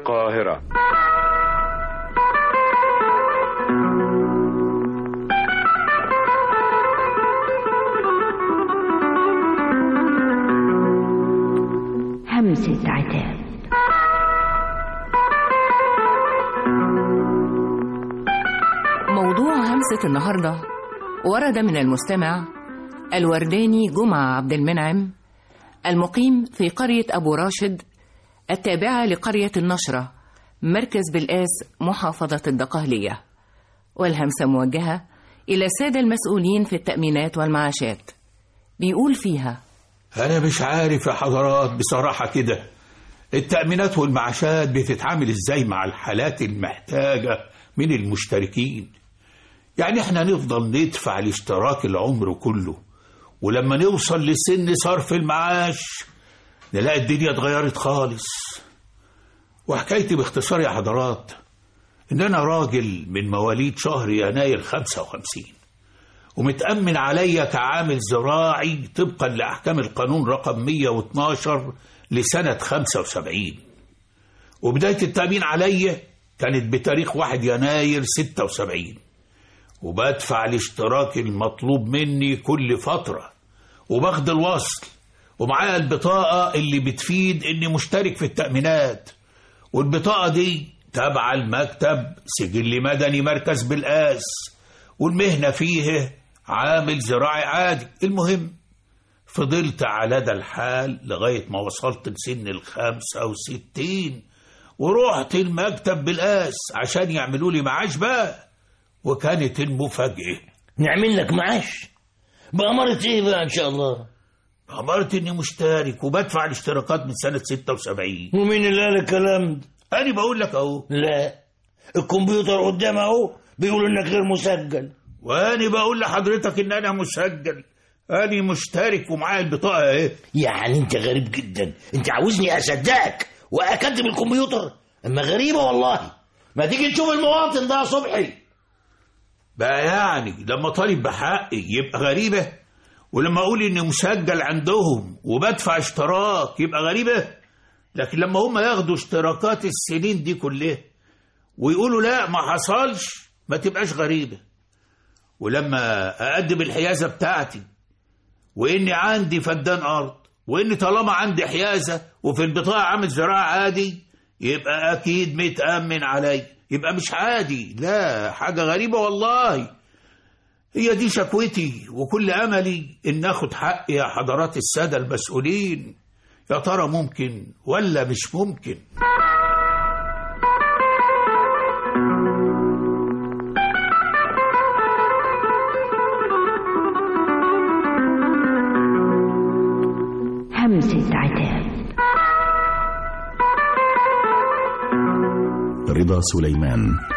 القاهرة همسة عتاب موضوع همسة النهاردة ورد من المستمع الورداني جمعة عبد المنعم المقيم في قرية أبو راشد التابعة لقرية النشرة مركز بالقاس محافظة الدقهلية والهمسة موجهة إلى السادة المسؤولين في التأمينات والمعاشات بيقول فيها أنا مش عارف يا حضرات بصراحة كده التأمينات والمعاشات بتتعامل إزاي مع الحالات المحتاجة من المشتركين يعني احنا نفضل ندفع الاشتراك العمر كله ولما نوصل لسن صرف المعاش نلاقي الدنيا اتغيرت خالص وحكايتي باختصار يا حضرات ان انا راجل من مواليد شهر يناير 55 ومتأمن عليا كعامل زراعي طبقا لأحكام القانون رقم 112 لسنة 75 وبداية التأمين عليا كانت بتاريخ 1 يناير 76 وبدفع الاشتراك المطلوب مني كل فترة وباخد الوصل ومعايا البطاقة اللي بتفيد إني مشترك في التأمينات والبطاقة دي تابعة المكتب سجل مدني مركز بالقاس والمهنة فيه عامل زراعي عادي المهم فضلت على ده الحال لغاية ما وصلت لسن الخمسة وستين ورحت المكتب بالقاس عشان يعملوا لي معاش بقى وكانت المفاجأة نعمل لك معاش بأمارة ايه بقى ان شاء الله أمرت إني مشترك وبدفع الاشتراكات من سنة 76 ومين اللي قال الكلام ده أنا بقول لك أهو لا الكمبيوتر قدام اهو بيقول انك غير مسجل وأنا بقول لحضرتك إن أنا مسجل أنا مشترك ومعايا البطاقة إيه يعني انت غريب جدا انت عاوزني اصدقك واكذب الكمبيوتر اما غريبه والله ما تيجي نشوف المواطن ده يا صبحي بقى يعني لما طالب بحقي يبقى غريبة ولما أقول إني مسجل عندهم وبدفع اشتراك يبقى غريبة لكن لما هم ياخدوا اشتراكات السنين دي كلها ويقولوا لا ما حصلش ما تبقاش غريبة ولما أقدم الحيازة بتاعتي وإني عندي فدان أرض وإني طالما عندي حيازة وفي البطاقة عامل زراعة عادي يبقى أكيد متأمن علي يبقى مش عادي لا حاجة غريبة والله هي دي شكوتي وكل أملي إن أخد حقي يا حضرات السادة المسؤولين يا ترى ممكن ولا مش ممكن همسة عتاب رضا سليمان